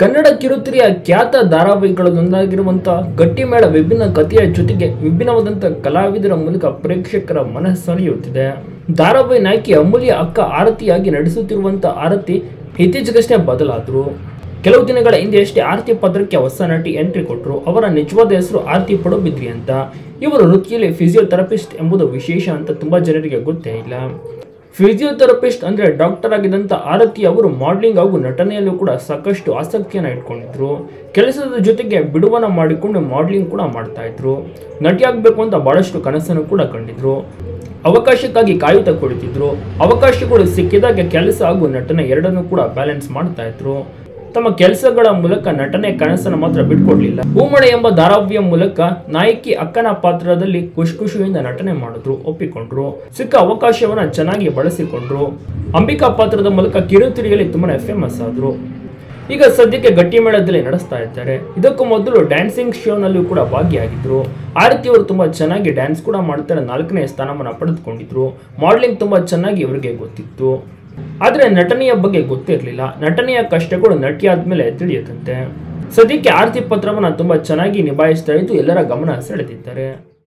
ಕನ್ನಡ ಕಿರುತೆರೆಯ ಖ್ಯಾತ ಧಾರಾವಾಹಿಗಳಲ್ಲೊಂದಾಗಿರುವಂತಹ ಗಟ್ಟಿಮೇಳ ವಿಭಿನ್ನ ಕಥೆಯ ಜೊತೆಗೆ ವಿಭಿನ್ನವಾದಂಥ ಕಲಾವಿದರ ಮೂಲಕ ಪ್ರೇಕ್ಷಕರ ಮನಸ್ಸೆಳೆಯುತ್ತಿದೆ ಧಾರಾವಾಹಿ ನಾಯಕಿ ಅಮೂಲ್ಯ ಅಕ್ಕ ಆರತಿಯಾಗಿ ನಡೆಸುತ್ತಿರುವಂಥ ಆರತಿ ಇತ್ತೀಚೆಗಷ್ಟೇ ಬದಲಾದರು ಕೆಲವು ದಿನಗಳ ಹಿಂದೆ ಅಷ್ಟೇ ಆರತಿ ಪತ್ರಕ್ಕೆ ಹೊಸ ನಟಿ ಎಂಟ್ರಿ ಕೊಟ್ಟರು ಅವರ ನಿಜವಾದ ಹೆಸರು ಆರತಿ ಪಡುಬಿದ್ರಿ ಅಂತ ಇವರು ವೃತ್ತಿಯಲ್ಲಿ ಫಿಸಿಯೋಥೆರಪಿಸ್ಟ್ ಎಂಬುದು ವಿಶೇಷ ಅಂತ ತುಂಬಾ ಜನರಿಗೆ ಗೊತ್ತೇ ಇಲ್ಲ ಫಿಸಿಯೋಥೆರಪಿಸ್ಟ್ ಅಂದ್ರೆ ಡಾಕ್ಟರ್ ಆಗಿದ್ದಂಥ ಆರತಿ ಅವರು ಮಾಡಲಿಂಗ್ ಹಾಗೂ ನಟನೆಯಲ್ಲೂ ಕೂಡ ಸಾಕಷ್ಟು ಆಸಕ್ತಿಯನ್ನು ಇಟ್ಕೊಂಡಿದ್ರು ಕೆಲಸದ ಜೊತೆಗೆ ಬಿಡುವನ್ನ ಮಾಡಿಕೊಂಡು ಮಾಡಲಿಂಗ್ ಕೂಡ ಮಾಡ್ತಾ ಇದ್ರು ನಟಿಯಾಗಬೇಕು ಅಂತ ಬಹಳಷ್ಟು ಕನಸನ್ನು ಕೂಡ ಕಂಡಿದ್ರು ಅವಕಾಶಕ್ಕಾಗಿ ಕಾಯುತ್ತಾ ಕುಳಿತಿದ್ರು ಅವಕಾಶಗಳು ಸಿಕ್ಕಿದಾಗ ಕೆಲಸ ಹಾಗೂ ನಟನೆ ಎರಡನ್ನೂ ಕೂಡ ಬ್ಯಾಲೆನ್ಸ್ ಮಾಡ್ತಾ ಇದ್ರು ತಮ್ಮ ಕೆಲಸಗಳ ಮೂಲಕ ನಟನೆ ಕನಸನ್ನು ಮಾತ್ರ ಬಿಟ್ಕೊಡ್ಲಿಲ್ಲ ಹೂಮಳೆ ಎಂಬ ಧಾರಾವಾಹಿಯ ಮೂಲಕ ನಾಯಕಿ ಅಕ್ಕನ ಪಾತ್ರದಲ್ಲಿ ಖುಷಿ ಖುಷಿಯಿಂದ ನಟನೆ ಮಾಡಿದ್ರು ಒಪ್ಪಿಕೊಂಡ್ರು ಸಿಕ್ಕ ಅವಕಾಶವನ್ನ ಚೆನ್ನಾಗಿ ಬಳಸಿಕೊಂಡ್ರು ಅಂಬಿಕಾ ಪಾತ್ರದ ಮೂಲಕ ಕಿರುತೆರೆಯಲ್ಲಿ ತುಂಬಾನೇ ಫೇಮಸ್ ಆದ್ರು ಈಗ ಸದ್ಯಕ್ಕೆ ಗಟ್ಟಿಮೇಳದಲ್ಲಿ ನಡೆಸ್ತಾ ಇದ್ದಾರೆ ಇದಕ್ಕೂ ಮೊದಲು ಡ್ಯಾನ್ಸಿಂಗ್ ಶೋನಲ್ಲೂ ಕೂಡ ಭಾಗಿಯಾಗಿದ್ರು ಆರತಿ ಅವರು ತುಂಬಾ ಚೆನ್ನಾಗಿ ಡ್ಯಾನ್ಸ್ ಕೂಡ ಮಾಡ್ತಾರೆ ನಾಲ್ಕನೇ ಸ್ಥಾನವನ್ನು ಪಡೆದುಕೊಂಡಿದ್ರು ಮಾಡಲಿಂಗ್ ತುಂಬಾ ಚೆನ್ನಾಗಿ ಇವರಿಗೆ ಗೊತ್ತಿತ್ತು ಆದರೆ ನಟನೆಯ ಬಗ್ಗೆ ಗೊತ್ತಿರಲಿಲ್ಲ ನಟನೆಯ ಕಷ್ಟಗಳು ನಟಿ ಆದ್ಮೇಲೆ ತಿಳಿಯುತ್ತಂತೆ ಸದ್ಯಕ್ಕೆ ಆರತಿ ಪತ್ರವನ್ನ ತುಂಬಾ ಚೆನ್ನಾಗಿ ನಿಭಾಯಿಸ್ತಾ ಇದ್ದು ಎಲ್ಲರ ಗಮನ ಸೆಳೆದಿದ್ದಾರೆ